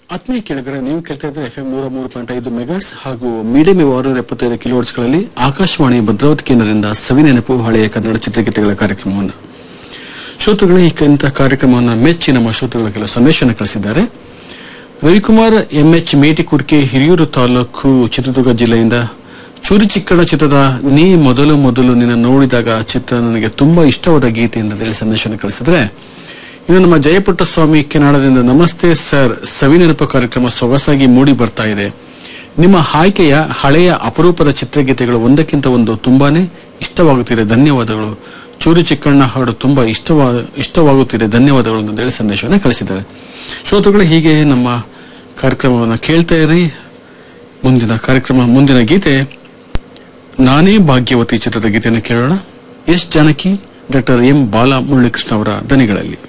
ಆತ್ಮೀಯ ಕೇಳಿದರೆ ನೀವು ಕೇಳ್ತಾ ಇದ್ರೆ ಎಫ್ ಎಂ ನೂರ ಮೂರು ಪಾಯಿಂಟ್ ಐದು ಮೆಗಾಟ್ಸ್ ಹಾಗೂ ಮೀಡಿಯಂ ಆರುನೂರ ಎಪ್ಪತ್ತೈದು ಕಿಲೋಟ್ಸ್ಗಳಲ್ಲಿ ಆಕಾಶವಾಣಿ ಭದ್ರಾವತಿ ಕೇಂದ್ರದಿಂದ ಸವಿನೆನಪು ಹಳೆಯ ಕನ್ನಡ ಚಿತ್ರಗೀತೆಗಳ ಕಾರ್ಯಕ್ರಮವನ್ನು ಶ್ರೋತೃಗಳೇ ಈ ಇಂಥ ಕಾರ್ಯಕ್ರಮವನ್ನು ಮೆಚ್ಚಿ ನಮ್ಮ ಶ್ರೋತೃಗಳು ಕೆಲವು ಸಂದೇಶನ ಕಳಿಸಿದ್ದಾರೆ ರವಿಕುಮಾರ್ ಎಂಎಚ್ ಮೇಟಿಕುರ್ಕೆ ಹಿರಿಯೂರು ತಾಲೂಕು ಚಿತ್ರದುರ್ಗ ಜಿಲ್ಲೆಯಿಂದ ಚೂರಿ ಚಿಕ್ಕಣ ಚಿತ್ರದ ನೀ ಮೊದಲು ಮೊದಲು ನಿನ್ನ ನೋಡಿದಾಗ ಚಿತ್ರ ನನಗೆ ತುಂಬಾ ಇಷ್ಟವಾದ ಗೀತೆ ಎಂದು ಹೇಳಿ ಸಂದೇಶನ ಕಳಿಸಿದ್ರೆ ಇನ್ನು ನಮ್ಮ ಜಯಪುಟ್ಟ ಸ್ವಾಮಿ ಕೆನಾಡದಿಂದ ನಮಸ್ತೆ ಸರ್ ಸವಿನೆನಪ ಕಾರ್ಯಕ್ರಮ ಸೊಗಸಾಗಿ ಮೂಡಿ ಬರ್ತಾ ಇದೆ ನಿಮ್ಮ ಆಯ್ಕೆಯ ಹಳೆಯ ಅಪರೂಪದ ಚಿತ್ರಗೀತೆಗಳು ಒಂದಕ್ಕಿಂತ ಒಂದು ತುಂಬಾನೇ ಇಷ್ಟವಾಗುತ್ತಿದೆ ಧನ್ಯವಾದಗಳು ಚೂರಿ ಚಿಕ್ಕಣ್ಣ ಹಾಡು ತುಂಬಾ ಇಷ್ಟವಾ ಇಷ್ಟವಾಗುತ್ತಿದೆ ಧನ್ಯವಾದಗಳು ಅಂತ ಹೇಳಿ ಸಂದೇಶವನ್ನು ಕಳಿಸಿದ್ದಾರೆ ಶ್ರೋತೃಗಳು ಹೀಗೆ ನಮ್ಮ ಕಾರ್ಯಕ್ರಮವನ್ನು ಕೇಳ್ತಾ ಇರಿ ಮುಂದಿನ ಕಾರ್ಯಕ್ರಮ ಮುಂದಿನ ಗೀತೆ ನಾನೇ ಭಾಗ್ಯವತಿ ಚಿತ್ರದ ಗೀತೆಯನ್ನು ಕೇಳೋಣ ಎಸ್ ಜಾನಕಿ ಡಾಕ್ಟರ್ ಎಂ ಬಾಲ ಮುರಳೀಕೃಷ್ಣ ಅವರ ದನಿಗಳಲ್ಲಿ